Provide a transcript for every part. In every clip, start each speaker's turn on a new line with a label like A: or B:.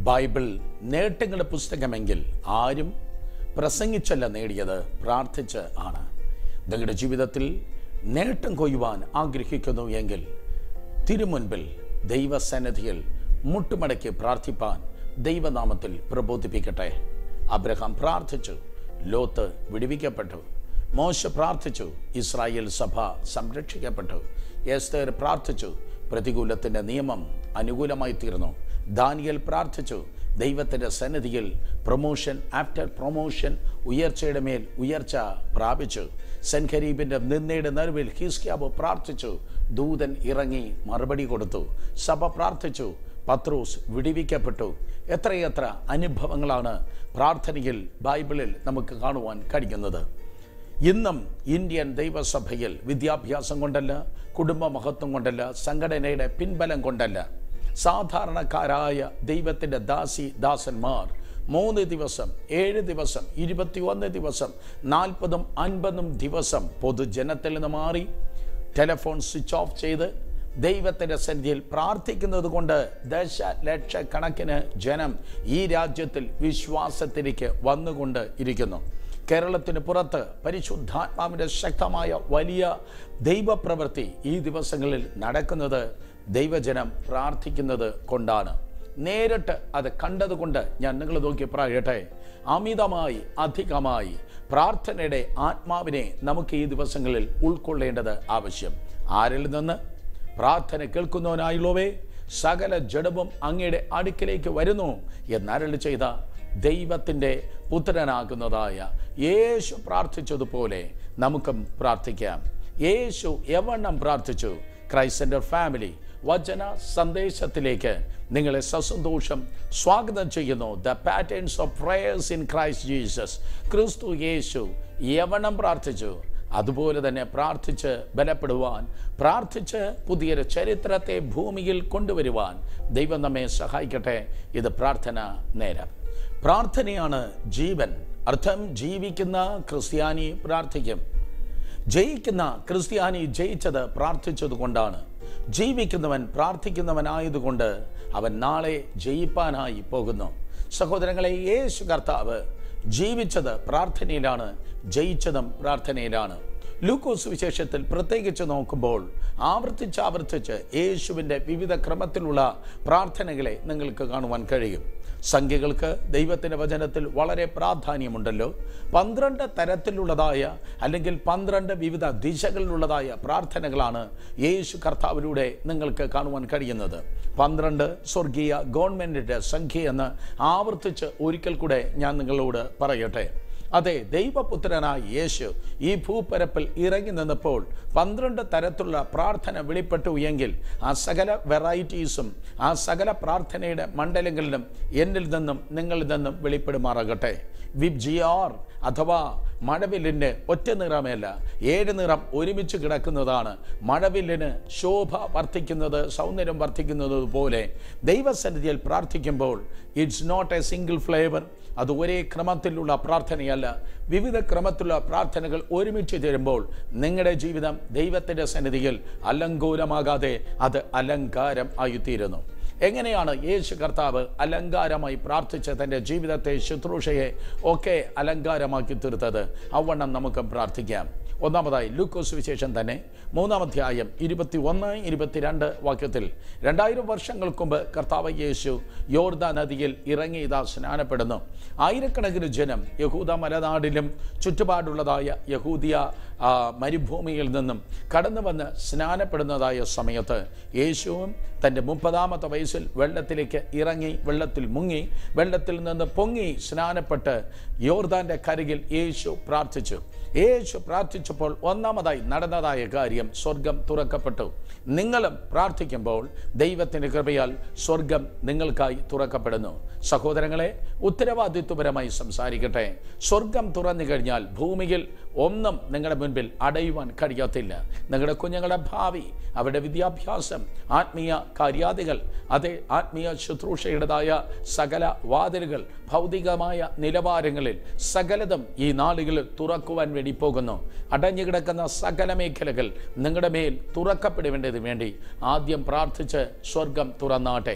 A: Bible നേട്ടങ്ങളുടെ പുസ്തകമെങ്കിൽ ആരും പ്രസംഗിച്ചല്ല നേടിയത് പ്രാർത്ഥിച്ച് ആണ് നിങ്ങളുടെ ജീവിതത്തിൽ നേട്ടം കൊയ്യുവാൻ ആഗ്രഹിക്കുന്നു എങ്കിൽ തിരുമുൻപിൽ ദൈവസന്നിധിയിൽ മുട്ടുമടക്കി പ്രാർത്ഥിപ്പാൻ ദൈവനാമത്തിൽ പ്രബോധിപ്പിക്കട്ടെ അബ്രഹാം പ്രാർത്ഥിച്ചു ലോത്ത് വിടുവിക്കപ്പെട്ടു മോശ പ്രാർത്ഥിച്ചു ഇസ്രായേൽ സഭ സംരക്ഷിക്കപ്പെട്ടു എസ്തേർ പ്രാർത്ഥിച്ചു പ്രതികൂലത്തിൻ്റെ നിയമം അനുകൂലമായി തീർന്നു ദാനിയൽ പ്രാർത്ഥിച്ചു ദൈവത്തിൻ്റെ സന്നിധിയിൽ പ്രൊമോഷൻ ആഫ്റ്റർ പ്രൊമോഷൻ ഉയർച്ചയുടെ മേൽ ഉയർച്ച പ്രാപിച്ചു സെൻഖരീബിൻ്റെ നിന്നയുടെ നടുവിൽ ഹിസ്ക്യാബ് പ്രാർത്ഥിച്ചു ദൂതൻ ഇറങ്ങി മറുപടി കൊടുത്തു സഭ പ്രാർത്ഥിച്ചു പത്രൂസ് വിടിവിക്കപ്പെട്ടു എത്രയെത്ര അനുഭവങ്ങളാണ് പ്രാർത്ഥനയിൽ ബൈബിളിൽ നമുക്ക് കാണുവാൻ കഴിയുന്നത് ഇന്നും ഇന്ത്യൻ ദൈവസഭയിൽ വിദ്യാഭ്യാസം കൊണ്ടല്ല കുടുംബ മഹത്വം കൊണ്ടല്ല സംഘടനയുടെ പിൻബലം കൊണ്ടല്ല സാധാരണക്കാരായ ദൈവത്തിൻ്റെ ദാസി ദാസന്മാർ മൂന്ന് ദിവസം ഏഴ് ദിവസം ഇരുപത്തിയൊന്ന് ദിവസം നാൽപ്പതും അൻപതും ദിവസം പൊതുജനത്തിൽ നിന്ന് മാറി ടെലിഫോൺ സ്വിച്ച് ഓഫ് ചെയ്ത് ദൈവത്തിൻ്റെ സന്നിധിയിൽ പ്രാർത്ഥിക്കുന്നത് കൊണ്ട് ദശ ലക്ഷക്കണക്കിന് ജനം ഈ രാജ്യത്തിൽ വിശ്വാസത്തിലേക്ക് വന്നുകൊണ്ട് ഇരിക്കുന്നു കേരളത്തിന് പുറത്ത് പരിശുദ്ധാത്മാവിൻ്റെ ശക്തമായ വലിയ ദൈവപ്രവൃത്തി ഈ ദിവസങ്ങളിൽ നടക്കുന്നത് ദൈവജനം പ്രാർത്ഥിക്കുന്നത് കൊണ്ടാണ് നേരിട്ട് അത് കണ്ടതുകൊണ്ട് ഞാൻ നിങ്ങൾ നോക്കി പറയട്ടെ അമിതമായി അധികമായി പ്രാർത്ഥനയുടെ ആത്മാവിനെ നമുക്ക് ഈ ദിവസങ്ങളിൽ ഉൾക്കൊള്ളേണ്ടത് ആവശ്യം ആരിൽ നിന്ന് പ്രാർത്ഥന കേൾക്കുന്നവനായുള്ളവേ സകല ജഡവും അങ്ങയുടെ അടുക്കിലേക്ക് വരുന്നു എന്നരളി ചെയ്ത ദൈവത്തിൻ്റെ പുത്രനാകുന്നതായ യേശു പ്രാർത്ഥിച്ചതുപോലെ നമുക്കും പ്രാർത്ഥിക്കാം യേശു എവണ്ണം പ്രാർത്ഥിച്ചു ക്രൈസ്റ്റ് ഫാമിലി വചന സന്ദേശത്തിലേക്ക് നിങ്ങളെ സസന്തോഷം സ്വാഗതം ചെയ്യുന്നു the patterns of prayers in Christ Jesus ക്രിസ്തു യേശു യവണം പ്രാർത്ഥിച്ചു അതുപോലെ തന്നെ പ്രാർത്ഥിച്ച് ബലപ്പെടുവാൻ പ്രാർത്ഥിച്ച് പുതിയൊരു ചരിത്രത്തെ ഭൂമിയിൽ കൊണ്ടുവരുവാൻ ദൈവം നമ്മെ സഹായിക്കട്ടെ ഇത് പ്രാർത്ഥന നേരം പ്രാർത്ഥനയാണ് ജീവൻ അർത്ഥം ജീവിക്കുന്ന ക്രിസ്ത്യാനി പ്രാർത്ഥിക്കും ജയിക്കുന്ന ക്രിസ്ത്യാനി ജയിച്ചത് പ്രാർത്ഥിച്ചത് കൊണ്ടാണ് ജീവിക്കുന്നവൻ പ്രാർത്ഥിക്കുന്നവനായതുകൊണ്ട് അവൻ നാളെ ജയിപ്പാനായി പോകുന്നു സഹോദരങ്ങളെ യേശു കർത്താവ് ജീവിച്ചത് പ്രാർത്ഥനയിലാണ് ജയിച്ചതും പ്രാർത്ഥനയിലാണ് ലൂക്കോസ് വിശേഷത്തിൽ പ്രത്യേകിച്ച് നോക്കുമ്പോൾ ആവർത്തിച്ച് ആവർത്തിച്ച് യേശുവിൻ്റെ വിവിധ ക്രമത്തിലുള്ള പ്രാർത്ഥനകളെ നിങ്ങൾക്ക് കാണുവാൻ കഴിയും സംഖ്യകൾക്ക് ദൈവത്തിൻ്റെ വചനത്തിൽ വളരെ പ്രാധാന്യമുണ്ടല്ലോ പന്ത്രണ്ട് തരത്തിലുള്ളതായ അല്ലെങ്കിൽ പന്ത്രണ്ട് വിവിധ ദിശകളിലുള്ളതായ പ്രാർത്ഥനകളാണ് യേശു കർത്താവിലൂടെ നിങ്ങൾക്ക് കാണുവാൻ കഴിയുന്നത് പന്ത്രണ്ട് സ്വർഗീയ ഗവൺമെൻറ്റിൻ്റെ സംഖ്യയെന്ന് ആവർത്തിച്ച് ഒരിക്കൽ കൂടെ ഞാൻ നിങ്ങളോട് പറയട്ടെ അതെ ദൈവപുത്രനായ യേശു ഈ ഭൂപരപ്പിൽ ഇറങ്ങി നിന്നപ്പോൾ പന്ത്രണ്ട് തരത്തിലുള്ള പ്രാർത്ഥന വെളിപ്പെട്ടു എങ്കിൽ ആ സകല വെറൈറ്റീസും ആ സകല പ്രാർത്ഥനയുടെ മണ്ഡലങ്ങളിലും എന്നിൽ നിന്നും നിങ്ങളിൽ നിന്നും വെളിപ്പെടുമാറാകട്ടെ വിബ്ജിയാർ അഥവാ മഴവില്ലിന് ഒറ്റ നിറമല്ല ഏഴ് നിറം ഒരുമിച്ച് കിടക്കുന്നതാണ് മഴവില്ലിന് ശോഭ വർദ്ധിക്കുന്നത് സൗന്ദര്യം വർദ്ധിക്കുന്നത് പോലെ ദൈവസന്നിധിയിൽ പ്രാർത്ഥിക്കുമ്പോൾ it's not a single flavour അത് ഒരേ ക്രമത്തിലുള്ള പ്രാർത്ഥനയല്ല വിവിധ ക്രമത്തിലുള്ള പ്രാർത്ഥനകൾ ഒരുമിച്ച് ചേരുമ്പോൾ നിങ്ങളുടെ ജീവിതം ദൈവത്തിൻ്റെ സന്നിധിയിൽ അലങ്കൂലമാകാതെ അത് അലങ്കാരം ആയിത്തീരുന്നു എങ്ങനെയാണ് യേശു കർത്താവ് അലങ്കാരമായി പ്രാർത്ഥിച്ച് തൻ്റെ ജീവിതത്തെ ശുശ്രൂഷയെ ഒക്കെ അലങ്കാരമാക്കി തീർത്തത് അവണ്ണം നമുക്ക് പ്രാർത്ഥിക്കാം ഒന്നാമതായി ലൂക്കോസ് വിശേഷം തന്നെ മൂന്നാമധ്യായം ഇരുപത്തി ഒന്ന് ഇരുപത്തിരണ്ട് വാക്യത്തിൽ രണ്ടായിരം വർഷങ്ങൾക്ക് മുമ്പ് കർത്താവ് യേശു യോർദാ നദിയിൽ ഇറങ്ങി ഇതാ സ്നാനപ്പെടുന്നു ആയിരക്കണക്കിന് ജനം യഹൂദ മലനാടിലും ചുറ്റുപാടുള്ളതായ യഹൂദിയ ആ, മരുഭൂമിയിൽ നിന്നും കടന്നു വന്ന് സ്നാനപ്പെടുന്നതായ സമയത്ത് യേശുവും തൻ്റെ മുപ്പതാമത്തെ വയസ്സിൽ വെള്ളത്തിലേക്ക് ഇറങ്ങി വെള്ളത്തിൽ മുങ്ങി വെള്ളത്തിൽ നിന്ന് പൊങ്ങി സ്നാനപ്പെട്ട് യോർദാൻ്റെ കരകിൽ യേശു പ്രാർത്ഥിച്ചു യേശു പ്രാർത്ഥിച്ചപ്പോൾ ഒന്നാമതായി നടന്നതായ കാര്യം സ്വർഗം തുറക്കപ്പെട്ടു നിങ്ങളും പ്രാർത്ഥിക്കുമ്പോൾ ദൈവത്തിൻ്റെ കൃപയാൽ സ്വർഗം നിങ്ങൾക്കായി തുറക്കപ്പെടുന്നു സഹോദരങ്ങളെ ഉത്തരവാദിത്വപരമായി സംസാരിക്കട്ടെ സ്വർഗം തുറന്നു കഴിഞ്ഞാൽ ഭൂമിയിൽ ഒന്നും നിങ്ങളുടെ മുൻപിൽ അടയുവാൻ കഴിയത്തില്ല നിങ്ങളുടെ കുഞ്ഞുങ്ങളുടെ ഭാവി അവരുടെ വിദ്യാഭ്യാസം ആത്മീയ കാര്യാദികൾ അതേ ആത്മീയ ശുശ്രൂഷയുടേതായ സകല വാതിലുകൾ ഭൗതികമായ നിലവാരങ്ങളിൽ സകലതും ഈ നാളുകളിൽ തുറക്കുവാൻ വേണ്ടി പോകുന്നു അടഞ്ഞു കിടക്കുന്ന സകല മേഖലകൾ നിങ്ങളുടെ മേൽ തുറക്കപ്പെടേണ്ടതിന് വേണ്ടി ആദ്യം പ്രാർത്ഥിച്ച് സ്വർഗം തുറന്നാട്ടെ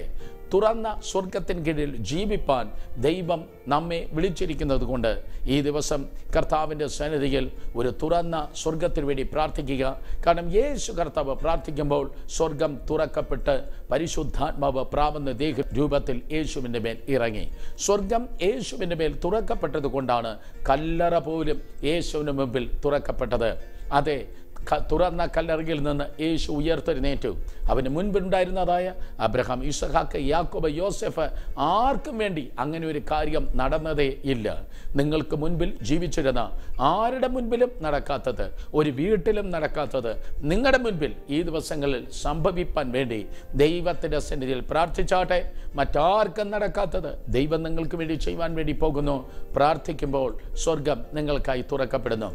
A: തുറന്ന സ്വർഗത്തിന് കീഴിൽ ജീവിപ്പാൻ ദൈവം നമ്മെ വിളിച്ചിരിക്കുന്നത് കൊണ്ട് ഈ ദിവസം കർത്താവിൻ്റെ സന്നിധിയിൽ ഒരു തുറന്ന സ്വർഗത്തിന് വേണ്ടി പ്രാർത്ഥിക്കുക കാരണം യേശു കർത്താവ് പ്രാർത്ഥിക്കുമ്പോൾ സ്വർഗം തുറക്കപ്പെട്ട് പരിശുദ്ധാത്മാവ് പ്രാവുന്ന ദേഹ രൂപത്തിൽ യേശുവിൻ്റെ മേൽ ഇറങ്ങി സ്വർഗം യേശുവിൻ്റെ മേൽ തുറക്കപ്പെട്ടത് കൊണ്ടാണ് കല്ലറ പോലും യേശുവിന് മുമ്പിൽ തുറക്കപ്പെട്ടത് അതെ ക- തുറന്ന കല്ലറയിൽ നിന്ന് യേശു ഉയർത്തെഴുന്നേറ്റു അവന് മുൻപുണ്ടായിരുന്നതായ അബ്രഹാം ഇസഹാക്ക് യാക്കോബ് യോസെഫ് ആർക്കും വേണ്ടി അങ്ങനെ ഒരു കാര്യം നടന്നതേ ഇല്ല നിങ്ങൾക്ക് മുൻപിൽ ജീവിച്ചിരുന്ന ആരുടെ മുൻപിലും നടക്കാത്തത് ഒരു വീട്ടിലും നടക്കാത്തത് നിങ്ങളുടെ മുൻപിൽ ഈ ദിവസങ്ങളിൽ സംഭവിപ്പാൻ വേണ്ടി ദൈവത്തിൻ്റെ സന്നിധിയിൽ പ്രാർത്ഥിച്ചാട്ടെ മറ്റാർക്കും നടക്കാത്തത് ദൈവം നിങ്ങൾക്ക് വേണ്ടി ചെയ്യുവാൻ വേണ്ടി പോകുന്നു പ്രാർത്ഥിക്കുമ്പോൾ സ്വർഗം നിങ്ങൾക്കായി തുറക്കപ്പെടുന്നു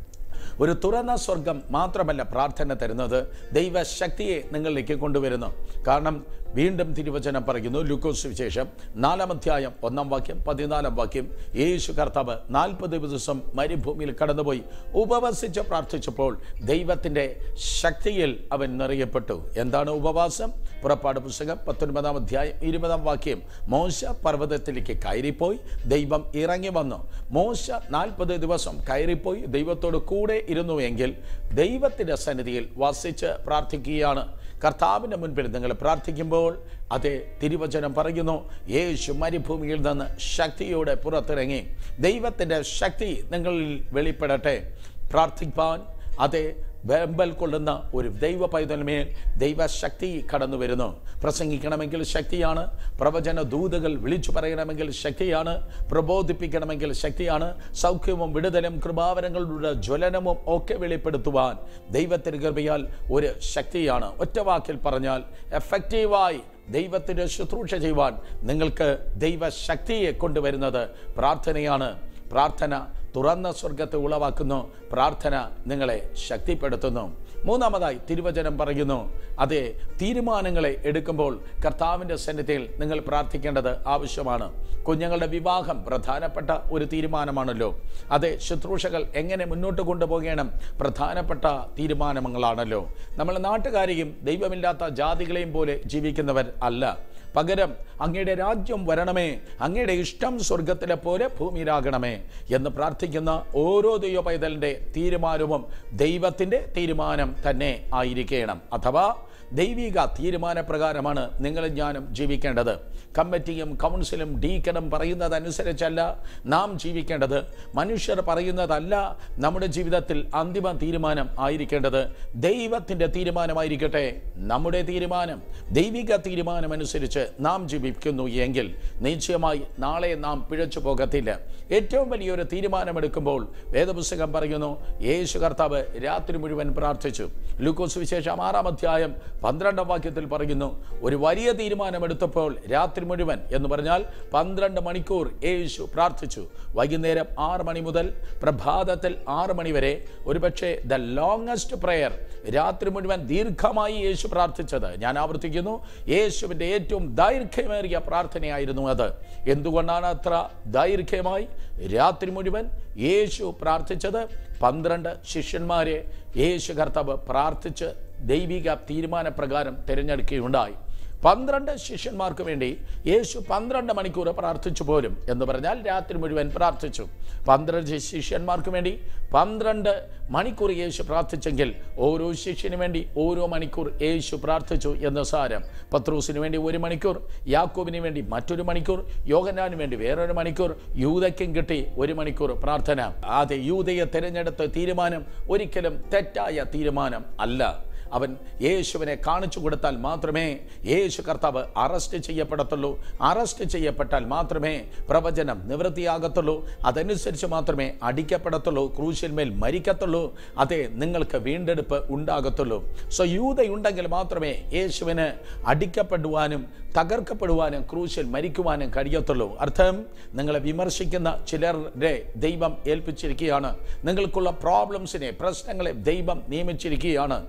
A: ഒരു തുറന്ന സ്വർഗം മാത്രമല്ല പ്രാർത്ഥന തരുന്നത് ദൈവശക്തിയെ നിങ്ങളിലേക്ക് കൊണ്ടുവരുന്നു കാരണം വീണ്ടും തിരുവചനം പറയുന്നു ലൂക്കോസ് വിശേഷം നാലാം അധ്യായം ഒന്നാം വാക്യം പതിനാലാം വാക്യം യേശു കർത്താവ് നാൽപ്പത് ദിവസം മരുഭൂമിയിൽ കടന്നുപോയി ഉപവസിച്ച് പ്രാർത്ഥിച്ചപ്പോൾ ദൈവത്തിൻ്റെ ശക്തിയിൽ അവൻ നിറയപ്പെട്ടു എന്താണ് ഉപവാസം പുറപ്പാട് പുസ്തകം പത്തൊൻപതാം അധ്യായം ഇരുപതാം വാക്യം മോശ പർവ്വതത്തിലേക്ക് കയറിപ്പോയി ദൈവം ഇറങ്ങി വന്നു മോശ നാൽപ്പത് ദിവസം കയറിപ്പോയി ദൈവത്തോട് കൂടെ ഇരുന്നു എങ്കിൽ ദൈവത്തിൻ്റെ സന്നിധിയിൽ വസിച്ച് പ്രാർത്ഥിക്കുകയാണ് കർത്താവിൻ്റെ മുൻപിൽ നിങ്ങൾ പ്രാർത്ഥിക്കുമ്പോൾ അതെ തിരുവചനം പറയുന്നു യേശു മരുഭൂമിയിൽ നിന്ന് ശക്തിയോടെ പുറത്തിറങ്ങി ദൈവത്തിൻ്റെ ശക്തി നിങ്ങളിൽ വെളിപ്പെടട്ടെ പ്രാർത്ഥിപ്പാൻ അതെ വെമ്പൽ കൊള്ളുന്ന ഒരു ദൈവ പൈതന്മേൽ ദൈവശക്തി കടന്നു വരുന്നു പ്രസംഗിക്കണമെങ്കിൽ ശക്തിയാണ് പ്രവചന ദൂതകൾ വിളിച്ചു പറയണമെങ്കിൽ ശക്തിയാണ് പ്രബോധിപ്പിക്കണമെങ്കിൽ ശക്തിയാണ് സൗഖ്യവും വിടുതലും കൃപാവരങ്ങളുടെ ജ്വലനവും ഒക്കെ വെളിപ്പെടുത്തുവാൻ ദൈവത്തിന് കൃപയാൽ ഒരു ശക്തിയാണ് ഒറ്റ വാക്കിൽ പറഞ്ഞാൽ എഫക്റ്റീവായി ദൈവത്തിൻ്റെ ശുശ്രൂഷ ചെയ്യുവാൻ നിങ്ങൾക്ക് ദൈവശക്തിയെ കൊണ്ടുവരുന്നത് പ്രാർത്ഥനയാണ് പ്രാർത്ഥന തുറന്ന സ്വർഗത്തെ ഉളവാക്കുന്നു പ്രാർത്ഥന നിങ്ങളെ ശക്തിപ്പെടുത്തുന്നു മൂന്നാമതായി തിരുവചനം പറയുന്നു അതെ തീരുമാനങ്ങളെ എടുക്കുമ്പോൾ കർത്താവിൻ്റെ സന്നിധിയിൽ നിങ്ങൾ പ്രാർത്ഥിക്കേണ്ടത് ആവശ്യമാണ് കുഞ്ഞുങ്ങളുടെ വിവാഹം പ്രധാനപ്പെട്ട ഒരു തീരുമാനമാണല്ലോ അതെ ശുശ്രൂഷകൾ എങ്ങനെ മുന്നോട്ട് കൊണ്ടുപോകണം പ്രധാനപ്പെട്ട തീരുമാനങ്ങളാണല്ലോ നമ്മൾ നാട്ടുകാരെയും ദൈവമില്ലാത്ത ജാതികളെയും പോലെ ജീവിക്കുന്നവർ അല്ല പകരം അങ്ങയുടെ രാജ്യം വരണമേ അങ്ങയുടെ ഇഷ്ടം സ്വർഗത്തിലെ പോലെ ഭൂമിയിലാകണമേ എന്ന് പ്രാർത്ഥിക്കുന്ന ഓരോ ദൈവ പൈതലിൻ്റെ തീരുമാനവും ദൈവത്തിൻ്റെ തീരുമാനം തന്നെ ആയിരിക്കണം അഥവാ ദൈവിക തീരുമാനപ്രകാരമാണ് നിങ്ങളും ഞാനും ജീവിക്കേണ്ടത് കമ്മിറ്റിയും കൗൺസിലും ഡീക്കനും പറയുന്നതനുസരിച്ചല്ല നാം ജീവിക്കേണ്ടത് മനുഷ്യർ പറയുന്നതല്ല നമ്മുടെ ജീവിതത്തിൽ അന്തിമ തീരുമാനം ആയിരിക്കേണ്ടത് ദൈവത്തിൻ്റെ തീരുമാനമായിരിക്കട്ടെ നമ്മുടെ തീരുമാനം ദൈവിക തീരുമാനം അനുസരിച്ച് നാം ജീവിക്കുന്നു എങ്കിൽ നിശ്ചയമായി നാളെ നാം പിഴച്ചു പോകത്തില്ല ഏറ്റവും വലിയൊരു തീരുമാനമെടുക്കുമ്പോൾ വേദപുസ്തകം പറയുന്നു യേശു കർത്താവ് രാത്രി മുഴുവൻ പ്രാർത്ഥിച്ചു ലൂക്കോസ് വിശേഷം ആറാം അധ്യായം പന്ത്രണ്ടാം വാക്യത്തിൽ പറയുന്നു ഒരു വലിയ തീരുമാനമെടുത്തപ്പോൾ രാത്രി മുഴുവൻ എന്ന് പറഞ്ഞാൽ പന്ത്രണ്ട് മണിക്കൂർ യേശു പ്രാർത്ഥിച്ചു വൈകുന്നേരം ആറ് മണി മുതൽ പ്രഭാതത്തിൽ ആറ് മണി വരെ ഒരുപക്ഷെ ദ ലോങ്ങസ്റ്റ് പ്രെയർ രാത്രി മുഴുവൻ ദീർഘമായി യേശു പ്രാർത്ഥിച്ചത് ഞാൻ ആവർത്തിക്കുന്നു യേശുവിൻ്റെ ഏറ്റവും ദൈർഘ്യമേറിയ പ്രാർത്ഥനയായിരുന്നു അത് എന്തുകൊണ്ടാണ് അത്ര ദൈർഘ്യമായി രാത്രി മുഴുവൻ യേശു പ്രാർത്ഥിച്ചത് പന്ത്രണ്ട് ശിഷ്യന്മാരെ യേശു കർത്താവ് പ്രാർത്ഥിച്ച് ദൈവിക തീരുമാനപ്രകാരം തിരഞ്ഞെടുക്കുകയുണ്ടായി പന്ത്രണ്ട് ശിഷ്യന്മാർക്ക് വേണ്ടി യേശു പന്ത്രണ്ട് മണിക്കൂർ പ്രാർത്ഥിച്ചു പോലും എന്ന് പറഞ്ഞാൽ രാത്രി മുഴുവൻ പ്രാർത്ഥിച്ചു പന്ത്രണ്ട് ശിഷ്യന്മാർക്ക് വേണ്ടി പന്ത്രണ്ട് മണിക്കൂർ യേശു പ്രാർത്ഥിച്ചെങ്കിൽ ഓരോ ശിഷ്യന് വേണ്ടി ഓരോ മണിക്കൂർ യേശു പ്രാർത്ഥിച്ചു എന്ന് സാരം പത്രൂസിന് വേണ്ടി ഒരു മണിക്കൂർ യാക്കോബിന് വേണ്ടി മറ്റൊരു മണിക്കൂർ യോഗനാന് വേണ്ടി വേറൊരു മണിക്കൂർ യൂതയ്ക്കും കിട്ടി ഒരു മണിക്കൂർ പ്രാർത്ഥന ആദ്യ യൂതയെ തിരഞ്ഞെടുത്ത തീരുമാനം ഒരിക്കലും തെറ്റായ തീരുമാനം അല്ല അവൻ യേശുവിനെ കാണിച്ചു കൊടുത്താൽ മാത്രമേ യേശു കർത്താവ് അറസ്റ്റ് ചെയ്യപ്പെടത്തുള്ളൂ അറസ്റ്റ് ചെയ്യപ്പെട്ടാൽ മാത്രമേ പ്രവചനം നിവൃത്തിയാകത്തുള്ളൂ അതനുസരിച്ച് മാത്രമേ അടിക്കപ്പെടത്തുള്ളൂ ക്രൂശിന്മേൽ മരിക്കത്തുള്ളൂ അതെ നിങ്ങൾക്ക് വീണ്ടെടുപ്പ് ഉണ്ടാകത്തുള്ളൂ സോ യൂതയുണ്ടെങ്കിൽ മാത്രമേ യേശുവിന് അടിക്കപ്പെടുവാനും തകർക്കപ്പെടുവാനും ക്രൂശിൽ മരിക്കുവാനും കഴിയത്തുള്ളൂ അർത്ഥം നിങ്ങളെ വിമർശിക്കുന്ന ചിലരുടെ ദൈവം ഏൽപ്പിച്ചിരിക്കുകയാണ് നിങ്ങൾക്കുള്ള പ്രോബ്ലംസിനെ പ്രശ്നങ്ങളെ ദൈവം നിയമിച്ചിരിക്കുകയാണ് അതെ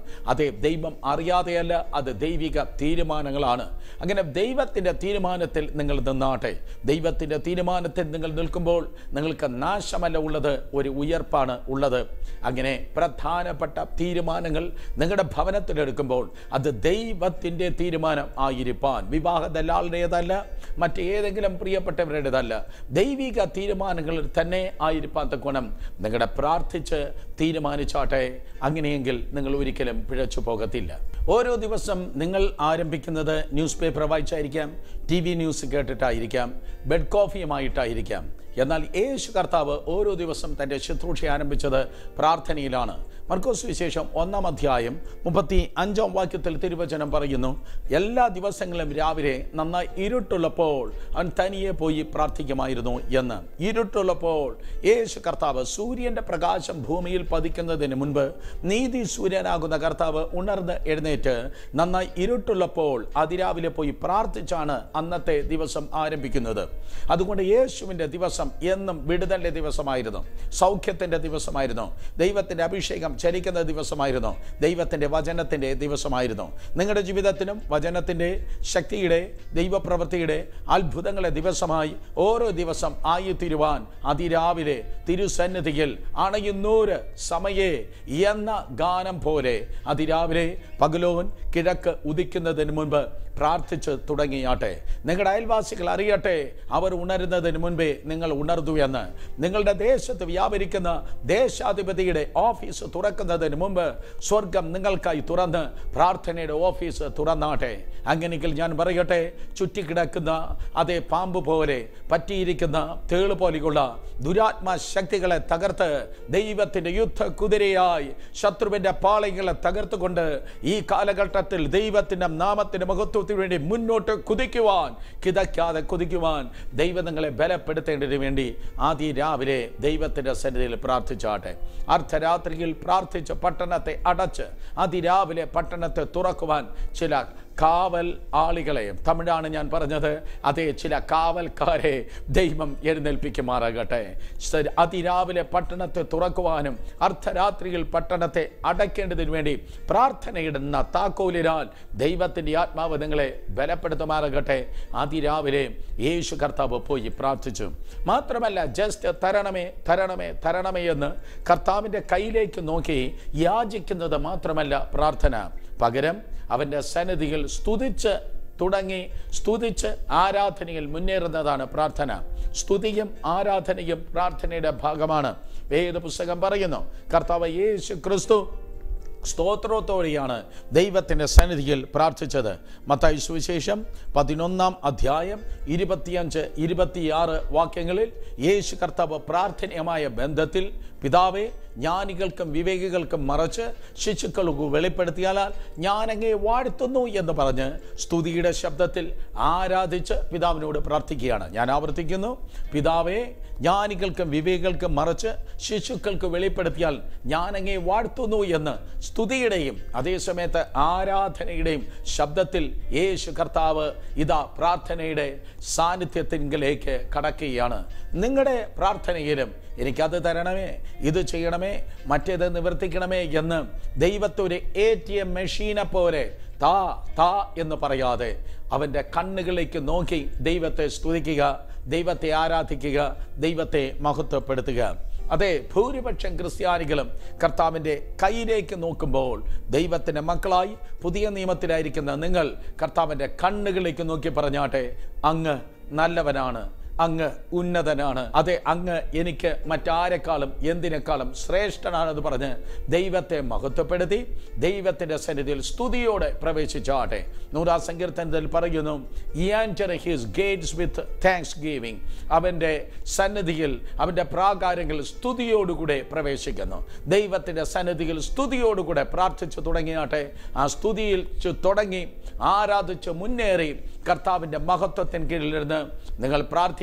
A: അതെ ദൈവം അറിയാതെയല്ല അത് ദൈവിക തീരുമാനങ്ങളാണ് അങ്ങനെ ദൈവത്തിൻ്റെ തീരുമാനത്തിൽ നിങ്ങൾ നിന്നാട്ടെ ദൈവത്തിൻ്റെ തീരുമാനത്തിൽ നിങ്ങൾ നിൽക്കുമ്പോൾ നിങ്ങൾക്ക് നാശമല്ല ഉള്ളത് ഒരു ഉയർപ്പാണ് ഉള്ളത് അങ്ങനെ പ്രധാനപ്പെട്ട തീരുമാനങ്ങൾ നിങ്ങളുടെ ഭവനത്തിലെടുക്കുമ്പോൾ അത് ദൈവത്തിൻ്റെ തീരുമാനം ആയിരിക്കാൻ വിവാഹ ദലാളുടേതല്ല മറ്റേതെങ്കിലും പ്രിയപ്പെട്ടവരുടേതല്ല ദൈവിക തീരുമാനങ്ങളിൽ തന്നെ ആയിരിക്കാൻ തക്കോണം നിങ്ങളുടെ പ്രാർത്ഥിച്ച് തീരുമാനിച്ചാട്ടെ അങ്ങനെയെങ്കിൽ നിങ്ങൾ ഒരിക്കലും പിഴച്ചു പോകത്തില്ല ഓരോ ദിവസം നിങ്ങൾ ആരംഭിക്കുന്നത് ന്യൂസ് പേപ്പർ വായിച്ചായിരിക്കാം ടി വി ന്യൂസ് കേട്ടിട്ടായിരിക്കാം ബെഡ് കോഫിയുമായിട്ടായിരിക്കാം എന്നാൽ യേശു കർത്താവ് ഓരോ ദിവസം തൻ്റെ ശുശ്രൂഷ ആരംഭിച്ചത് പ്രാർത്ഥനയിലാണ് മർക്കോസ് വിശേഷം ഒന്നാം അധ്യായം മുപ്പത്തി അഞ്ചാം വാക്യത്തിൽ തിരുവചനം പറയുന്നു എല്ലാ ദിവസങ്ങളും രാവിലെ നന്നായി ഇരുട്ടുള്ളപ്പോൾ അവൻ തനിയെ പോയി പ്രാർത്ഥിക്കുമായിരുന്നു എന്ന് ഇരുട്ടുള്ളപ്പോൾ യേശു കർത്താവ് സൂര്യൻ്റെ പ്രകാശം ഭൂമിയിൽ പതിക്കുന്നതിന് മുൻപ് നീതി സൂര്യനാകുന്ന കർത്താവ് ഉണർന്ന് എഴുന്നേറ്റ് നന്നായി ഇരുട്ടുള്ളപ്പോൾ അതിരാവിലെ പോയി പ്രാർത്ഥിച്ചാണ് അന്നത്തെ ദിവസം ആരംഭിക്കുന്നത് അതുകൊണ്ട് യേശുവിൻ്റെ ദിവസം എന്നും വിടുതലിൻ്റെ ദിവസമായിരുന്നു സൗഖ്യത്തിൻ്റെ ദിവസമായിരുന്നു ദൈവത്തിൻ്റെ അഭിഷേകം ചലിക്കുന്ന ദിവസമായിരുന്നു ദൈവത്തിൻ്റെ വചനത്തിൻ്റെ ദിവസമായിരുന്നു നിങ്ങളുടെ ജീവിതത്തിനും വചനത്തിൻ്റെ ശക്തിയുടെ ദൈവപ്രവൃത്തിയുടെ അത്ഭുതങ്ങളെ ദിവസമായി ഓരോ ദിവസം ആയി തീരുവാൻ അതിരാവിലെ തിരുസന്നിധിയിൽ അണയുന്നൂര് സമയേ എന്ന ഗാനം പോലെ അതിരാവിലെ പകലോൻ കിഴക്ക് ഉദിക്കുന്നതിന് മുൻപ് പ്രാർത്ഥിച്ച് തുടങ്ങിയാട്ടെ നിങ്ങളുടെ അയൽവാസികൾ അറിയട്ടെ അവർ ഉണരുന്നതിന് മുൻപേ നിങ്ങൾ ഉണർന്നു എന്ന് നിങ്ങളുടെ ദേശത്ത് വ്യാപരിക്കുന്ന ദേശാധിപതിയുടെ ഓഫീസ് തുറക്കുന്നതിന് മുമ്പ് സ്വർഗം നിങ്ങൾക്കായി തുറന്ന് പ്രാർത്ഥനയുടെ ഓഫീസ് തുറന്നാട്ടെ അങ്ങനെയെങ്കിൽ ഞാൻ പറയട്ടെ ചുറ്റിക്കിടക്കുന്ന അതേ പാമ്പ് പോലെ പറ്റിയിരിക്കുന്ന തേള് പോലെയുള്ള ദുരാത്മ ശക്തികളെ തകർത്ത് ദൈവത്തിൻ്റെ യുദ്ധ കുതിരയായി ശത്രുവിൻ്റെ പാളയങ്ങളെ തകർത്തുകൊണ്ട് ഈ കാലഘട്ടത്തിൽ ദൈവത്തിൻ്റെ നാമത്തിൻ്റെ മഹത്വത്തിന് വേണ്ടി മുന്നോട്ട് കുതിക്കുവാൻ കിതയ്ക്കാതെ കുതിക്കുവാൻ ദൈവം നിങ്ങളെ ബലപ്പെടുത്തേണ്ടതിന് വേണ്ടി ആദ്യ രാവിലെ ദൈവത്തിൻ്റെ സന്നിധിയിൽ പ്രാർത്ഥിച്ചാട്ടെ അർദ്ധരാത്രിയിൽ പ്രാർത്ഥിച്ച് പട്ടണത്തെ അടച്ച് അതിരാവിലെ പട്ടണത്തെ തുറക്കുവാൻ ചില കാവൽ ആളികളെയും തമിഴാണ് ഞാൻ പറഞ്ഞത് അതേ ചില കാവൽക്കാരെ ദൈവം എഴുന്നേൽപ്പിക്കുമാറാകട്ടെ ശരി, അതിരാവിലെ പട്ടണത്തെ തുറക്കുവാനും അർദ്ധരാത്രിയിൽ പട്ടണത്തെ അടയ്ക്കേണ്ടതിന് വേണ്ടി പ്രാർത്ഥനയിടുന്ന താക്കോലിനാൽ ദൈവത്തിൻ്റെ ആത്മാവ് നിങ്ങളെ ബലപ്പെടുത്തുമാറാകട്ടെ അതിരാവിലെ യേശു കർത്താവ് പോയി പ്രാർത്ഥിച്ചു മാത്രമല്ല ജസ്റ്റ് തരണമേ തരണമേ തരണമേ എന്ന് കർത്താവിൻ്റെ കയ്യിലേക്ക് നോക്കി യാചിക്കുന്നത് മാത്രമല്ല പ്രാർത്ഥന പകരം അവൻ്റെ സന്നിധികൾ സ്തുതിച്ച് തുടങ്ങി സ്തുതിച്ച് ആരാധനയിൽ മുന്നേറുന്നതാണ് പ്രാർത്ഥന സ്തുതിയും ആരാധനയും പ്രാർത്ഥനയുടെ ഭാഗമാണ് വേദപുസ്തകം പറയുന്നു കർത്താവ് യേശു ക്രിസ്തു സ്തോത്രത്തോടെയാണ് ദൈവത്തിൻ്റെ സന്നിധിയിൽ പ്രാർത്ഥിച്ചത് മത്തായി സുവിശേഷം പതിനൊന്നാം അധ്യായം ഇരുപത്തിയഞ്ച് ഇരുപത്തിയാറ് വാക്യങ്ങളിൽ യേശു കർത്താവ് പ്രാർത്ഥനീയമായ ബന്ധത്തിൽ പിതാവെ ജ്ഞാനികൾക്കും വിവേകികൾക്കും മറച്ച് ശിശുക്കൾക്ക് വെളിപ്പെടുത്തിയാൽ ഞാനങ്ങേ വാഴ്ത്തുന്നു എന്ന് പറഞ്ഞ് സ്തുതിയുടെ ശബ്ദത്തിൽ ആരാധിച്ച് പിതാവിനോട് പ്രാർത്ഥിക്കുകയാണ് ഞാൻ ആവർത്തിക്കുന്നു പിതാവെ ജ്ഞാനികൾക്കും വിവേകികൾക്കും മറച്ച് ശിശുക്കൾക്ക് വെളിപ്പെടുത്തിയാൽ ഞാനങ്ങേ വാഴ്ത്തുന്നു എന്ന് സ്തുതിയുടെയും അതേസമയത്ത് ആരാധനയുടെയും ശബ്ദത്തിൽ യേശു കർത്താവ് ഇതാ പ്രാർത്ഥനയുടെ സാന്നിധ്യത്തിങ്കിലേക്ക് കടക്കുകയാണ് നിങ്ങളുടെ പ്രാർത്ഥനയിലും എനിക്കത് തരണമേ ഇത് ചെയ്യണമേ മറ്റേത് നിവർത്തിക്കണമേ എന്ന് ദൈവത്തെ ഒരു എ ടി എം മെഷീനെ പോലെ താ താ എന്ന് പറയാതെ അവൻ്റെ കണ്ണുകളിലേക്ക് നോക്കി ദൈവത്തെ സ്തുതിക്കുക ദൈവത്തെ ആരാധിക്കുക ദൈവത്തെ മഹത്വപ്പെടുത്തുക അതെ ഭൂരിപക്ഷം ക്രിസ്ത്യാനികളും കർത്താവിൻ്റെ കയ്യിലേക്ക് നോക്കുമ്പോൾ ദൈവത്തിൻ്റെ മക്കളായി പുതിയ നിയമത്തിലായിരിക്കുന്ന നിങ്ങൾ കർത്താവിൻ്റെ കണ്ണുകളിലേക്ക് നോക്കി പറഞ്ഞാട്ടെ അങ്ങ് നല്ലവനാണ് അങ്ങ് ഉന്നതനാണ് അതെ അങ്ങ് എനിക്ക് മറ്റാരെക്കാളും എന്തിനേക്കാളും ശ്രേഷ്ഠനാണെന്ന് പറഞ്ഞ് ദൈവത്തെ മഹത്വപ്പെടുത്തി ദൈവത്തിൻ്റെ സന്നിധിയിൽ സ്തുതിയോടെ പ്രവേശിച്ചാട്ടെ നൂറാം സങ്കീർത്തനത്തിൽ പറയുന്നു "Enter his gates with thanksgiving അവൻ്റെ സന്നിധിയിൽ അവൻ്റെ പ്രാകാരങ്ങളിൽ സ്തുതിയോടുകൂടെ പ്രവേശിക്കുന്നു ദൈവത്തിൻ്റെ സന്നിധിയിൽ സ്തുതിയോടുകൂടെ പ്രാർത്ഥിച്ചു തുടങ്ങിയാട്ടെ ആ സ്തുതിയിൽ ചു- തുടങ്ങി ആരാധിച്ച് മുന്നേറി കർത്താവിൻ്റെ മഹത്വത്തിന് കീഴിലിരുന്ന് നിങ്ങൾ പ്രാർത്ഥിക്കുക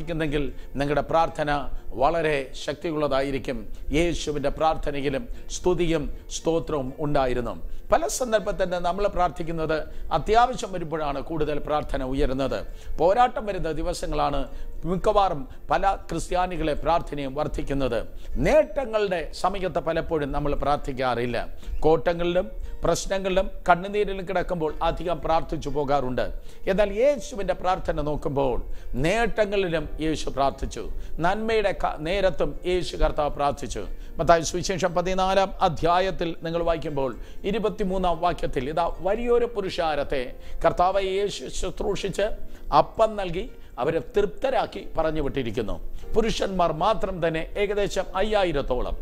A: പ്രാർത്ഥിക്കുന്നെങ്കിൽ നിങ്ങളുടെ പ്രാർത്ഥന വളരെ ശക്തിയുള്ളതായിരിക്കും യേശുവിൻ്റെ പ്രാർത്ഥനയിലും സ്തുതിയും സ്തോത്രവും ഉണ്ടായിരുന്നു പല സന്ദർഭത്തിൽ നമ്മൾ പ്രാർത്ഥിക്കുന്നത് അത്യാവശ്യം വരുമ്പോഴാണ് കൂടുതൽ പ്രാർത്ഥന ഉയരുന്നത് പോരാട്ടം വരുന്ന ദിവസങ്ങളാണ് മിക്കവാറും പല ക്രിസ്ത്യാനികളെ പ്രാർത്ഥനയും വർദ്ധിക്കുന്നത് നേട്ടങ്ങളുടെ സമയത്ത് പലപ്പോഴും നമ്മൾ പ്രാർത്ഥിക്കാറില്ല കോട്ടങ്ങളിലും പ്രശ്നങ്ങളിലും കണ്ണുനീരിലും കിടക്കുമ്പോൾ അധികം പ്രാർത്ഥിച്ചു പോകാറുണ്ട് എന്നാൽ യേശുവിൻ്റെ പ്രാർത്ഥന നോക്കുമ്പോൾ നേട്ടങ്ങളിലും യേശു പ്രാർത്ഥിച്ചു നന്മയുടെ ക- നേരത്തും യേശു കർത്താവ് പ്രാർത്ഥിച്ചു മത്തായി സുവിശേഷം പതിനാലാം അധ്യായത്തിൽ നിങ്ങൾ വായിക്കുമ്പോൾ ഇരുപത്തിമൂന്നാം വാക്യത്തിൽ ഇതാ വലിയൊരു പുരുഷാരത്തെ കർത്താവ് യേശു ശുശ്രൂഷിച്ച് അപ്പം നൽകി അവരെ തൃപ്തരാക്കി പറഞ്ഞു വിട്ടിരിക്കുന്നു പുരുഷന്മാർ മാത്രം തന്നെ ഏകദേശം അയ്യായിരത്തോളം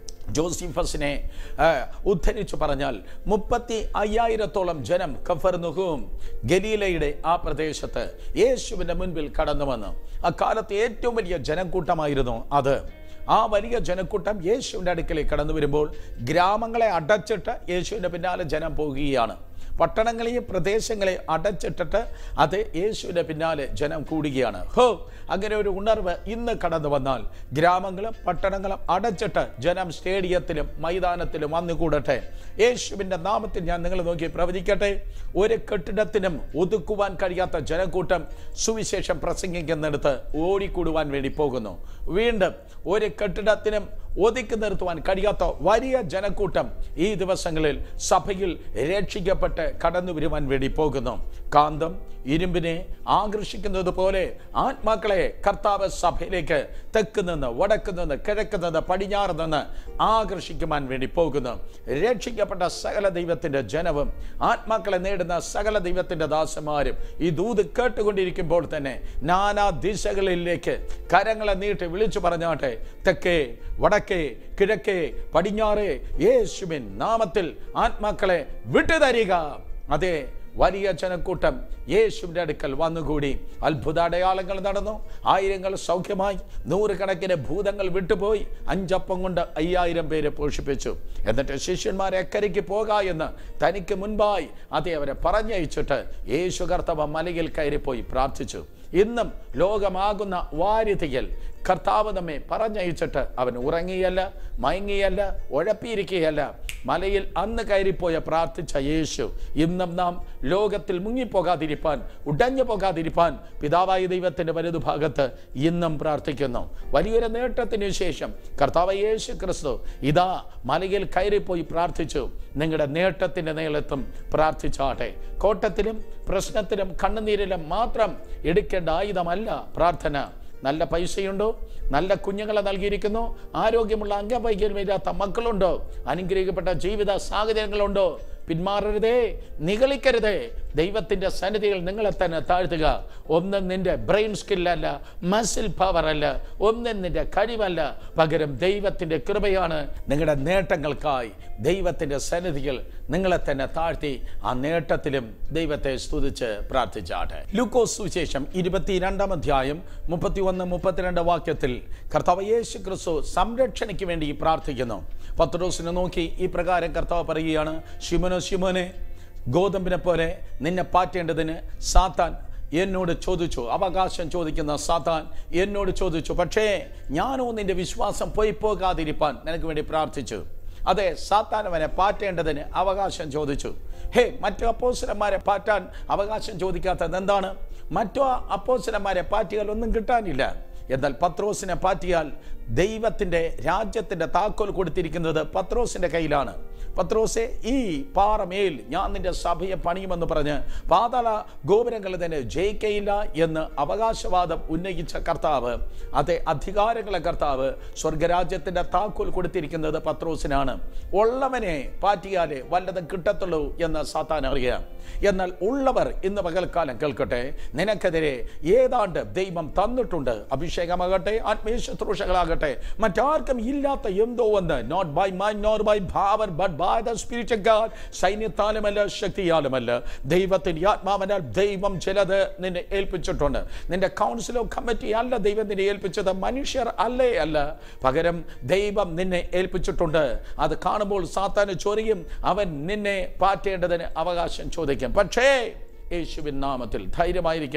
A: ജോസിഫസിനെ ആ, ഉദ്ധരിച്ചു പറഞ്ഞാൽ മുപ്പത്തി അയ്യായിരത്തോളം ജനം കഫർനുഹും ഗലീലയുടെ ആ പ്രദേശത്ത് യേശുവിൻ്റെ മുൻപിൽ കടന്നു വന്നു അക്കാലത്ത് ഏറ്റവും വലിയ ജനക്കൂട്ടമായിരുന്നു അത് ആ വലിയ ജനക്കൂട്ടം യേശുവിൻ്റെ അടുക്കലേക്ക് കടന്നു വരുമ്പോൾ ഗ്രാമങ്ങളെ അടച്ചിട്ട് യേശുവിൻ്റെ പിന്നാലെ ജനം പോകുകയാണ് പട്ടണങ്ങളെയും പ്രദേശങ്ങളെ അടച്ചിട്ടിട്ട് അത് യേശുവിൻ്റെ പിന്നാലെ ജനം കൂടുകയാണ് ഹോ അങ്ങനെ ഒരു ഉണർവ് ഇന്ന് കടന്നു വന്നാൽ ഗ്രാമങ്ങളും പട്ടണങ്ങളും അടച്ചിട്ട് ജനം സ്റ്റേഡിയത്തിലും മൈതാനത്തിലും വന്നു കൂടട്ടെ യേശുവിൻ്റെ നാമത്തിൽ ഞാൻ നിങ്ങൾ നോക്കി പ്രവചിക്കട്ടെ ഒരു കെട്ടിടത്തിനും ഒതുക്കുവാൻ കഴിയാത്ത ജനക്കൂട്ടം സുവിശേഷം പ്രസംഗിക്കുന്നിടത്ത് ഓടിക്കൂടുവാൻ വേണ്ടി പോകുന്നു വീണ്ടും ഒരു കെട്ടിടത്തിനും ഒതുക്കി നിർത്തുവാൻ കഴിയാത്ത വലിയ ജനക്കൂട്ടം ഈ ദിവസങ്ങളിൽ സഭയിൽ രക്ഷിക്കപ്പെട്ട് കടന്നു വരുവാൻ വേണ്ടി പോകുന്നു കാന്തം ഇരുമ്പിനെ ആകർഷിക്കുന്നത് പോലെ ആത്മാക്കളെ കർത്താവ് സഭയിലേക്ക് തെക്ക് നിന്ന് വടക്ക് നിന്ന് കിഴക്ക് നിന്ന് പടിഞ്ഞാറ് നിന്ന് ആകർഷിക്കുവാൻ വേണ്ടി പോകുന്നു രക്ഷിക്കപ്പെട്ട സകല ദൈവത്തിൻ്റെ ജനവും ആത്മാക്കളെ നേടുന്ന സകല ദൈവത്തിൻ്റെ ദാസന്മാരും ഈ ദൂത് കേട്ടുകൊണ്ടിരിക്കുമ്പോൾ തന്നെ നാനാ ദിശകളിലേക്ക് കരങ്ങളെ നീട്ടി വിളിച്ചു പറഞ്ഞാട്ടെ തെക്കേ വടക്കേ കിഴക്കേ പടിഞ്ഞാറേ യേശുവിൻ നാമത്തിൽ ആത്മാക്കളെ വിട്ടുതരിക അതെ വലിയ ജനക്കൂട്ടം യേശുവിൻ്റെ അടുക്കൽ വന്നുകൂടി അത്ഭുത അടയാളങ്ങൾ നടന്നു ആയിരങ്ങൾ സൗഖ്യമായി നൂറുകണക്കിന് ഭൂതങ്ങൾ വിട്ടുപോയി അഞ്ചപ്പം കൊണ്ട് അയ്യായിരം പേരെ പോഷിപ്പിച്ചു എന്നിട്ട് ശിഷ്യന്മാരെ അക്കരയ്ക്ക് പോക എന്ന് തനിക്ക് മുൻപായി അതേ അവരെ പറഞ്ഞയച്ചിട്ട് യേശു കർത്തവ മലയിൽ കയറിപ്പോയി പ്രാർത്ഥിച്ചു ഇന്നും ലോകമാകുന്ന വാരിധിയിൽ കർത്താവ് നമ്മെ പറഞ്ഞയച്ചിട്ട് അവൻ ഉറങ്ങിയല്ല മയങ്ങിയല്ല ഉഴപ്പിയിരിക്കുകയല്ല മലയിൽ അന്ന് കയറിപ്പോയ പ്രാർത്ഥിച്ച യേശു ഇന്നും നാം ലോകത്തിൽ മുങ്ങിപ്പോകാതിരിപ്പാൻ ഉടഞ്ഞു പോകാതിരിപ്പാൻ പിതാവായ ദൈവത്തിൻ്റെ വലതുഭാഗത്ത് ഇന്നും പ്രാർത്ഥിക്കുന്നു വലിയൊരു നേട്ടത്തിന് ശേഷം കർത്താവ് യേശു ക്രിസ്തു ഇതാ മലയിൽ കയറിപ്പോയി പ്രാർത്ഥിച്ചു നിങ്ങളുടെ നേട്ടത്തിൻ്റെ നേളത്തും പ്രാർത്ഥിച്ചാട്ടെ കോട്ടത്തിലും പ്രശ്നത്തിലും കണ്ണുനീരിലും മാത്രം എടുക്കേണ്ട ആയുധമല്ല പ്രാർത്ഥന നല്ല പൈസയുണ്ടോ നല്ല കുഞ്ഞുങ്ങളെ നൽകിയിരിക്കുന്നു ആരോഗ്യമുള്ള അംഗവൈകല്യമില്ലാത്ത മക്കളുണ്ടോ അനുഗ്രഹിക്കപ്പെട്ട ജീവിത സാഹചര്യങ്ങളുണ്ടോ പിന്മാറരുതേ നിഗളിക്കരുതേ ദൈവത്തിൻ്റെ സന്നിധികൾ നിങ്ങളെ തന്നെ താഴ്ത്തുക ഒന്നും നിന്റെ ബ്രെയിൻ സ്കില്ലല്ല മസിൽ പവർ അല്ല ഒന്നും നിന്റെ കഴിവല്ല പകരം ദൈവത്തിൻ്റെ കൃപയാണ് നിങ്ങളുടെ നേട്ടങ്ങൾക്കായി ദൈവത്തിൻ്റെ സന്നിധികൾ നിങ്ങളെ തന്നെ താഴ്ത്തി ആ നേട്ടത്തിലും ദൈവത്തെ സ്തുതിച്ച് പ്രാർത്ഥിച്ചാട്ടെ ലൂക്കോസ് സുവിശേഷം ഇരുപത്തിരണ്ടാം അധ്യായം മുപ്പത്തി ഒന്ന് മുപ്പത്തിരണ്ട് വാക്യത്തിൽ കർത്താവ് യേശു ക്രിസ്തു സംരക്ഷണയ്ക്ക് വേണ്ടി പ്രാർത്ഥിക്കുന്നു പത്രോസിനെ നോക്കി ഈ പ്രകാരം കർത്താവ് പറയുകയാണ് ശിമനോ ശിമോനെ ഗോതമ്പിനെ പോലെ നിന്നെ പാറ്റേണ്ടതിന് സാത്താൻ എന്നോട് ചോദിച്ചു അവകാശം ചോദിക്കുന്ന സാത്താൻ എന്നോട് ചോദിച്ചു പക്ഷേ ഞാനോ നിന്റെ വിശ്വാസം പോയി പോകാതിരിപ്പാൻ നിനക്ക് വേണ്ടി പ്രാർത്ഥിച്ചു അതെ സാത്താൻ അവനെ പാറ്റേണ്ടതിന് അവകാശം ചോദിച്ചു ഹേ മറ്റു അപ്പോസരന്മാരെ പാറ്റാൻ അവകാശം ചോദിക്കാത്തത് എന്താണ് മറ്റു അപ്പോസരന്മാരെ പാറ്റിയാൽ ഒന്നും കിട്ടാനില്ല എന്നാൽ പത്രോസിനെ പാറ്റിയാൽ ദൈവത്തിൻ്റെ രാജ്യത്തിൻ്റെ താക്കോൽ കൊടുത്തിരിക്കുന്നത് പത്രോസിൻ്റെ കയ്യിലാണ് പത്രോസെ ഈ പാറമേൽ ഞാൻ നിന്റെ സഭയെ പണിയുമെന്ന് പറഞ്ഞ് പാതാള ഗോപുരങ്ങൾ തന്നെ ജയിക്കയില്ല എന്ന് അവകാശവാദം ഉന്നയിച്ച കർത്താവ് അതെ അധികാരങ്ങളെ കർത്താവ് സ്വർഗരാജ്യത്തിൻ്റെ താക്കോൽ കൊടുത്തിരിക്കുന്നത് പത്രോസിനാണ് ഉള്ളവനെ പാറ്റിയാലേ വല്ലതും കിട്ടത്തുള്ളൂ എന്ന് സാത്താൻ അറിയാം എന്നാൽ ഉള്ളവർ ഇന്ന് പകൽക്കാലം കേൾക്കട്ടെ നിനക്കെതിരെ ഏതാണ്ട് ദൈവം തന്നിട്ടുണ്ട് അഭിഷേകമാകട്ടെ ആത്മീയ ശുശ്രൂഷകളാകട്ടെ മറ്റാർക്കും ഇല്ലാത്ത എന്തോ ഒന്ന് not by my not by ഭാവൻ but by the spirit God സൈന്യത്താലുമല്ല ശക്തിയാലുമല്ല ദൈവത്തിൻ്റെ ആത്മാവനാൽ ദൈവം ചിലത് നിന്നെ ഏൽപ്പിച്ചിട്ടുണ്ട് നിന്റെ കൗൺസിലോ കമ്മിറ്റി അല്ല ദൈവം നിന്നെ ഏൽപ്പിച്ചത് മനുഷ്യർ അല്ലേ അല്ല പകരം ദൈവം നിന്നെ ഏൽപ്പിച്ചിട്ടുണ്ട് അത് കാണുമ്പോൾ സാത്താന് ചൊരിയും അവൻ നിന്നെ പാറ്റേണ്ടതിന് അവകാശം ചോദിക്കും പക്ഷേ യേശുവിൻ നാമത്തിൽ ധൈര്യമായിരിക്കുക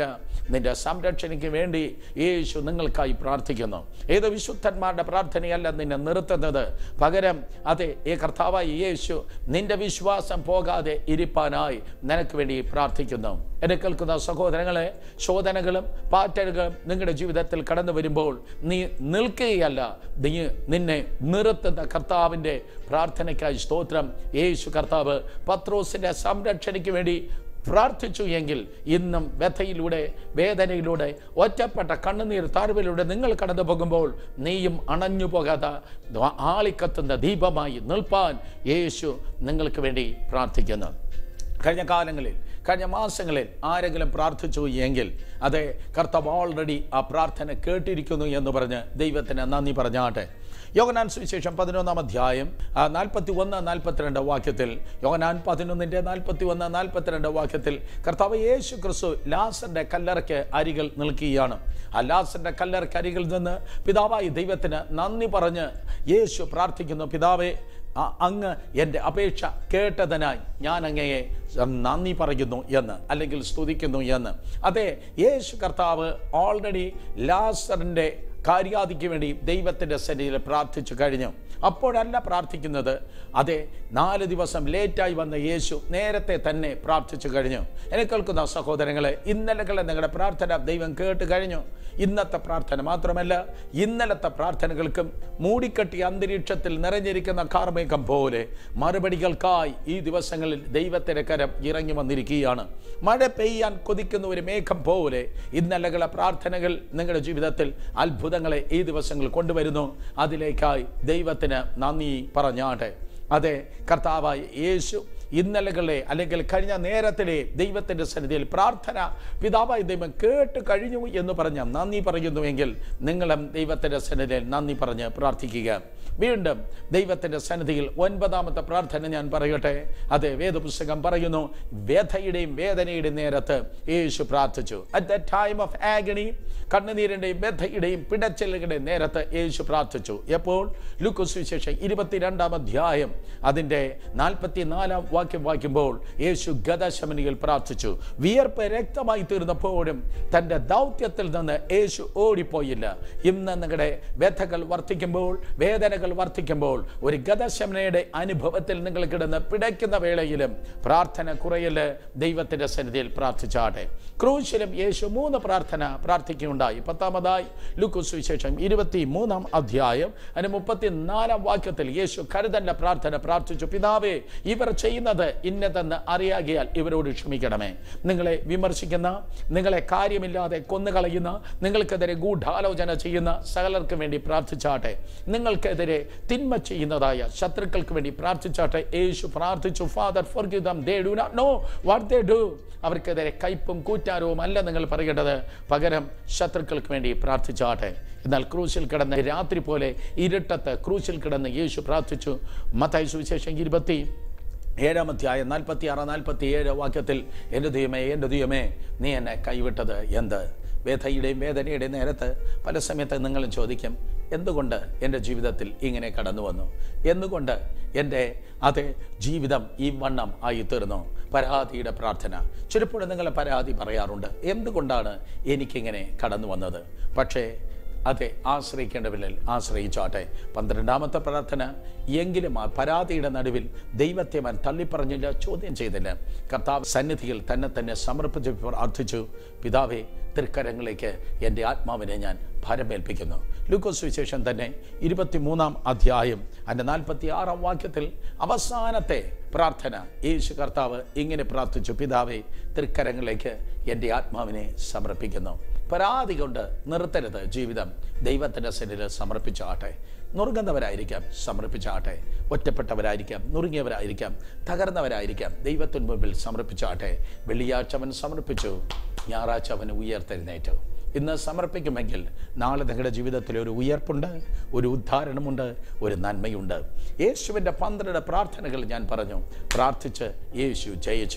A: നിന്റെ സംരക്ഷണയ്ക്ക് വേണ്ടി യേശു നിങ്ങൾക്കായി പ്രാർത്ഥിക്കുന്നു ഏത് വിശുദ്ധന്മാരുടെ പ്രാർത്ഥനയല്ല നിന്നെ നിർത്തുന്നത് പകരം അതെ ഈ കർത്താവായി യേശു നിന്റെ വിശ്വാസം പോകാതെ ഇരിപ്പാനായി നിനക്ക് വേണ്ടി പ്രാർത്ഥിക്കുന്നു എന്നെ കേൾക്കുന്ന സഹോദരങ്ങളെ ശോധനകളും പാറ്റലുകളും നിങ്ങളുടെ ജീവിതത്തിൽ കടന്നു വരുമ്പോൾ നീ നിൽക്കുകയല്ല നീ നിന്നെ നിർത്തുന്ന കർത്താവിൻ്റെ പ്രാർത്ഥനയ്ക്കായി സ്തോത്രം യേശു കർത്താവ് പത്രോസിൻ്റെ സംരക്ഷണയ്ക്ക് വേണ്ടി പ്രാർത്ഥിച്ചു എങ്കിൽ ഇന്നും വ്യഥയിലൂടെ വേദനയിലൂടെ ഒറ്റപ്പെട്ട കണ്ണുനീർ താഴ്വയിലൂടെ നിങ്ങൾ കടന്നു പോകുമ്പോൾ നീയും അണഞ്ഞു പോകാത്ത ആളിക്കത്തുന്ന ദീപമായി നിൽപ്പാൻ യേശു നിങ്ങൾക്ക് വേണ്ടി പ്രാർത്ഥിക്കുന്നു കഴിഞ്ഞ കാലങ്ങളിൽ കഴിഞ്ഞ മാസങ്ങളിൽ ആരെങ്കിലും പ്രാർത്ഥിച്ചു എങ്കിൽ അതെ കർത്താവ് ഓൾറെഡി ആ പ്രാർത്ഥന കേട്ടിരിക്കുന്നു എന്ന് പറഞ്ഞ് ദൈവത്തിന് നന്ദി പറഞ്ഞാട്ടെ യോഗനാൻ സുവിശേഷം പതിനൊന്നാം അധ്യായം നാൽപ്പത്തി ഒന്ന് നാൽപ്പത്തിരണ്ട് വാക്യത്തിൽ യോഗനാൻ പതിനൊന്നിൻ്റെ നാൽപ്പത്തി ഒന്ന് നാൽപ്പത്തിരണ്ട് വാക്യത്തിൽ കർത്താവ് യേശു ക്രിസ്തു ലാസറിൻ്റെ കല്ലറയ്ക്ക് അരികൾ നിൽക്കുകയാണ് ആ ലാസറിൻ്റെ കല്ലറയ്ക്ക് അരികിൽ നിന്ന് പിതാവായി ദൈവത്തിന് നന്ദി പറഞ്ഞ് യേശു പ്രാർത്ഥിക്കുന്നു പിതാവേ ആ അങ്ങ് എൻ്റെ അപേക്ഷ കേട്ടതിനായി ഞാൻ അങ്ങയെ നന്ദി പറയുന്നു എന്ന് അല്ലെങ്കിൽ സ്തുതിക്കുന്നു എന്ന് അതെ യേശു കർത്താവ് ഓൾറെഡി ലാസറിൻ്റെ കാര്യാദിക്ക് വേണ്ടി ദൈവത്തിൻ്റെ സന്നിധിയിൽ പ്രാർത്ഥിച്ചു കഴിഞ്ഞു അപ്പോഴല്ല പ്രാർത്ഥിക്കുന്നത് അതെ നാല് ദിവസം ലേറ്റായി വന്ന യേശു നേരത്തെ തന്നെ പ്രാർത്ഥിച്ചു കഴിഞ്ഞു എന്നെ കേൾക്കുന്ന സഹോദരങ്ങളെ ഇന്നലകളെ നിങ്ങളുടെ പ്രാർത്ഥന ദൈവം കേട്ട് കഴിഞ്ഞു ഇന്നത്തെ പ്രാർത്ഥന മാത്രമല്ല ഇന്നലത്തെ പ്രാർത്ഥനകൾക്കും മൂടിക്കെട്ടിയ അന്തരീക്ഷത്തിൽ നിറഞ്ഞിരിക്കുന്ന കാർമേഘം പോലെ മറുപടികൾക്കായി ഈ ദിവസങ്ങളിൽ ദൈവത്തിൻ്റെ കരം ഇറങ്ങി വന്നിരിക്കുകയാണ് മഴ പെയ്യാൻ കൊതിക്കുന്ന ഒരു മേഘം പോലെ ഇന്നലകളെ പ്രാർത്ഥനകൾ നിങ്ങളുടെ ജീവിതത്തിൽ അത്ഭുതങ്ങളെ ഈ ദിവസങ്ങൾ കൊണ്ടുവരുന്നു അതിലേക്കായി ദൈവത്തിന് നന്ദി പറഞ്ഞാട്ടെ അതെ കർത്താവായ യേശു ഇന്നലകളെ അല്ലെങ്കിൽ കഴിഞ്ഞ നേരത്തിലെ ദൈവത്തിൻ്റെ സന്നിധിയിൽ പ്രാർത്ഥന പിതാവായി ദൈവം കേട്ട് കഴിഞ്ഞു എന്ന് പറഞ്ഞ് നന്ദി പറയുന്നുവെങ്കിൽ നിങ്ങളും ദൈവത്തിൻ്റെ സന്നിധിയിൽ നന്ദി പറഞ്ഞ് പ്രാർത്ഥിക്കുക വീണ്ടും ദൈവത്തിൻ്റെ സന്നിധിയിൽ ഒൻപതാമത്തെ പ്രാർത്ഥന ഞാൻ പറയട്ടെ അതെ വേദപുസ്തകം പറയുന്നു വ്യഥയുടെയും വേദനയുടെയും നേരത്ത് യേശു പ്രാർത്ഥിച്ചു at the time of agony കണ്ണുനീരിൻ്റെയും വ്യഥയുടെയും പിടച്ചലുകളുടെയും നേരത്ത് യേശു പ്രാർത്ഥിച്ചു എപ്പോൾ ലുക്കോസ് വിശേഷം ഇരുപത്തിരണ്ടാം അധ്യായം അതിൻ്റെ നാൽപ്പത്തി നാലാം വാക്യം വായിക്കുമ്പോൾ യേശു ഗതശമനിയിൽ പ്രാർത്ഥിച്ചു വിയർപ്പ് രക്തമായി തീർന്നപ്പോഴും തൻ്റെ ദൗത്യത്തിൽ നിന്ന് യേശു ഓടിപ്പോയില്ല ഇന്ന് നിങ്ങളുടെ വ്യഥകൾ വർദ്ധിക്കുമ്പോൾ വേദനകൾ വർദ്ധിക്കുമ്പോൾ ഒരു ഗതശമനയുടെ അനുഭവത്തിൽ നിങ്ങൾ കിടന്ന് പിടയ്ക്കുന്ന വേളയിലും പ്രാർത്ഥന കുറയല് ദൈവത്തിൻ്റെ സന്നിധിയിൽ പ്രാർത്ഥിച്ചാട്ടെ ക്രൂശിലും യേശു മൂന്ന് പ്രാർത്ഥന പ്രാർത്ഥിക്കുകയുണ്ടായി പത്താമതായി ലുക്കോസ് വിശേഷം ഇരുപത്തി മൂന്നാം അധ്യായം അതിന് മുപ്പത്തിനാലാം വാക്യത്തിൽ യേശു കരുതന്റെ പ്രാർത്ഥന പ്രാർത്ഥിച്ചു പിതാവേ ഇവർ ചെയ്യുന്നത് ഇന്നതെന്ന് അറിയാകിയാൽ ഇവരോട് ക്ഷമിക്കണമേ നിങ്ങളെ വിമർശിക്കുന്ന നിങ്ങളെ കാര്യമില്ലാതെ കൊന്നുകളയുന്ന നിങ്ങൾക്കെതിരെ ഗൂഢാലോചന ചെയ്യുന്ന സകലർക്കും വേണ്ടി പ്രാർത്ഥിച്ചാട്ടെ നിങ്ങൾക്കെതിരെ തിന്മ ചെയ്യുന്നതായ ശത്രുക്കൾക്ക് വേണ്ടി പ്രാർത്ഥിച്ചാട്ടെ യേശു പ്രാർത്ഥിച്ചു father forgive them they do not know what they do അവർക്കെതിരെ കയ്പും കൂറ്റാരവും അല്ല നിങ്ങൾ പറയേണ്ടത് പകരം ശത്രുക്കൾക്ക് വേണ്ടി പ്രാർത്ഥിച്ചാട്ടെ എന്നാൽ ക്രൂശിൽ കിടന്ന് രാത്രി പോലെ ഇരുട്ടത്ത് ക്രൂശിൽ കിടന്ന് യേശു പ്രാർത്ഥിച്ചു മത്തായി സുവിശേഷം ഇരുപത്തി ഏഴാം അധ്യായം നാൽപ്പത്തി ആറ് നാൽപ്പത്തി ഏഴ് വാക്യത്തിൽ എൻ്റെ ദൈവമേ എൻ്റെ ദൈവമേ നീ എന്നെ കൈവിട്ടത് എന്ത് വേദയുടെയും വേദനയുടെയും നേരത്ത് പല സമയത്ത് നിങ്ങളും ചോദിക്കും എന്തുകൊണ്ട് എൻ്റെ ജീവിതത്തിൽ ഇങ്ങനെ കടന്നു വന്നു എന്തുകൊണ്ട് എൻ്റെ അതേ ജീവിതം ഈ വണ്ണം ആയി തീർന്നു പരാതിയുടെ പ്രാർത്ഥന ചിലപ്പോഴും നിങ്ങൾ പരാതി പറയാറുണ്ട് എന്തുകൊണ്ടാണ് എനിക്കിങ്ങനെ കടന്നു വന്നത് പക്ഷേ അതെ ആശ്രയിക്കേണ്ടവരിൽ ആശ്രയിച്ചാട്ടെ പന്ത്രണ്ടാമത്തെ പ്രാർത്ഥന എങ്കിലും ആ പരാതിയുടെ നടുവിൽ ദൈവത്തെ അവൻ തള്ളിപ്പറഞ്ഞില്ല ചോദ്യം ചെയ്തില്ല കർത്താവ് സന്നിധിയിൽ തന്നെ തന്നെ സമർപ്പിച്ച് പ്രാർത്ഥിച്ചു പിതാവേ തൃക്കരങ്ങളിലേക്ക് എൻ്റെ ആത്മാവിനെ ഞാൻ ഭാരമേൽപ്പിക്കുന്നു ലൂക്കോസ് വിശേഷം തന്നെ ഇരുപത്തിമൂന്നാം അധ്യായം അതിൻ്റെ നാൽപ്പത്തി ആറാം വാക്യത്തിൽ അവസാനത്തെ പ്രാർത്ഥന യേശു കർത്താവ് ഇങ്ങനെ പ്രാർത്ഥിച്ചു പിതാവേ തൃക്കരങ്ങളിലേക്ക് എൻ്റെ ആത്മാവിനെ സമർപ്പിക്കുന്നു പരാതി കൊണ്ട് നിർത്തരുത് ജീവിതം ദൈവത്തിൻ്റെ സന്നിധിയിൽ സമർപ്പിച്ചാട്ടെ നുറുങ്ങുന്നവരായിരിക്കാം സമർപ്പിച്ചാട്ടെ ഒറ്റപ്പെട്ടവരായിരിക്കാം നുറുങ്ങിയവരായിരിക്കാം തകർന്നവരായിരിക്കാം ദൈവത്തിന് മുമ്പിൽ സമർപ്പിച്ചാട്ടെ വെള്ളിയാഴ്ച അവൻ സമർപ്പിച്ചു ഞായറാഴ്ച അവന് ഉയർത്തെഴുന്നേറ്റു ഇന്ന് സമർപ്പിക്കുമെങ്കിൽ നാളെ നിങ്ങളുടെ ജീവിതത്തിൽ ഒരു ഉയർപ്പുണ്ട് ഒരു ഉദ്ധാരണമുണ്ട് ഒരു നന്മയുണ്ട് യേശുവിൻ്റെ പന്ത്രണ്ട് പ്രാർത്ഥനകൾ ഞാൻ പറഞ്ഞു പ്രാർത്ഥിച്ച് യേശു ജയിച്ചു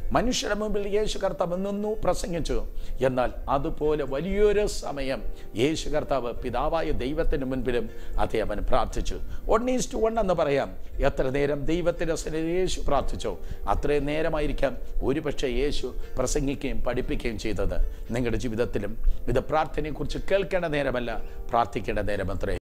A: മനുഷ്യരുടെ മുമ്പിൽ യേശു കർത്താവ് നിന്നു പ്രസംഗിച്ചു എന്നാൽ അതുപോലെ വലിയൊരു സമയം യേശു കർത്താവ് പിതാവായ ദൈവത്തിന് മുൻപിലും അദ്ദേഹം പ്രാർത്ഥിച്ചു വൺ ഈസ് ടു വൺ എന്ന് പറയാം എത്ര നേരം ദൈവത്തിൻ്റെ സന്നിധിയിൽ യേശു പ്രാർത്ഥിച്ചോ അത്രയും നേരമായിരിക്കാം ഒരുപക്ഷെ യേശു പ്രസംഗിക്കുകയും പഠിപ്പിക്കുകയും ചെയ്തത് നിങ്ങളുടെ ജീവിതത്തിലും ഇത് പ്രാർത്ഥനയെക്കുറിച്ച് കേൾക്കേണ്ട നേരമല്ല പ്രാർത്ഥിക്കേണ്ട നേരമത്രേ